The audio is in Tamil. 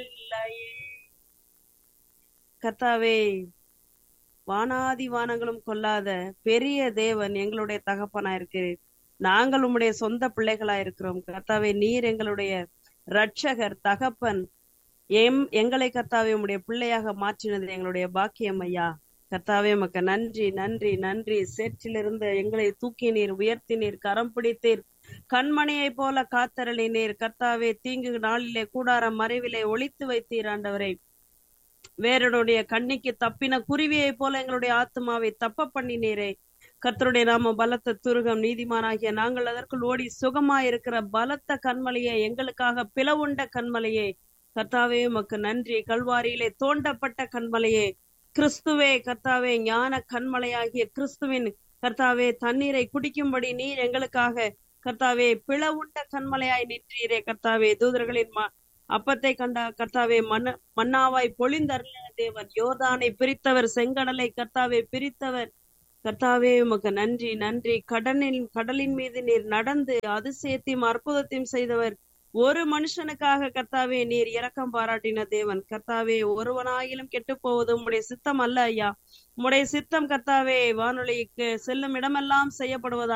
கர்த்தாவே வானாதி வானங்களும் கொல்லாத பெரிய தேவன் எங்களுடைய தகப்பனா இருக்கு நாங்கள் உம்முடைய சொந்த பிள்ளைகளா இருக்கிறோம் கர்த்தாவே நீர் எங்களுடைய ரட்சகர் தகப்பன் எம் எங்களை கர்த்தாவே உம்முடைய பிள்ளையாக மாற்றினது எங்களுடைய பாக்கியம் ஐயா கர்த்தாவே உமக்கு நன்றி நன்றி நன்றி சேற்றிலிருந்து எங்களை தூக்கி நீர் உயர்த்தி நீர் கரம் பிடித்தீர் கண்மணியை போல காத்தரளினீர் கர்த்தாவே தீங்கு நாளிலே கூடாரம் மறைவிலே ஒளித்து வைத்தீர் ஆண்டவரை வேறனுடைய கண்ணிக்கு தப்பின குருவியை போல எங்களுடைய ஆத்மாவை தப்ப பண்ணினீரே கர்த்தருடைய நாம பலத்த துருகம் நீதிமானாகிய நாங்கள் அதற்குள் ஓடி சுகமாய் இருக்கிற பலத்த கண்மலையே எங்களுக்காக பிளவுண்ட கண்மலையே கர்த்தாவே உமக்கு நன்றி கல்வாரியிலே தோண்டப்பட்ட கண்மலையே கிறிஸ்துவே கர்த்தாவே ஞான கண்மலையாகிய கிறிஸ்துவின் கர்த்தாவே தண்ணீரை குடிக்கும்படி நீர் எங்களுக்காக கர்த்தாவே பிளவுண்ட கண்மலையாய் நின்றீரே கர்த்தாவே தூதர்களின் ம- அப்பத்தை கண்ட கர்த்தாவே மன்ன மன்னாவாய் பொழிந்தருளின தேவன் யோர்தானை பிரித்தவர் செங்கடலை கர்த்தாவே பிரித்தவர் கர்த்தாவே உமக்கு நன்றி நன்றி கடலின் கடலின் மீது நீர் நடந்து அதிசயத்தையும் அற்புதத்தையும் செய்தவர் ஒரு மனுஷனுக்காக கர்த்தாவே நீர் இரக்கம் பாராட்டின தேவன் கர்த்தாவே ஒருவனாயிலும் கெட்டு போவது உம்முடைய சித்தம் அல்ல ஐயா உம்முடைய சித்தம் கர்த்தாவே வானொலிக்கு செல்லும் இடமெல்லாம் செய்யப்படுவதா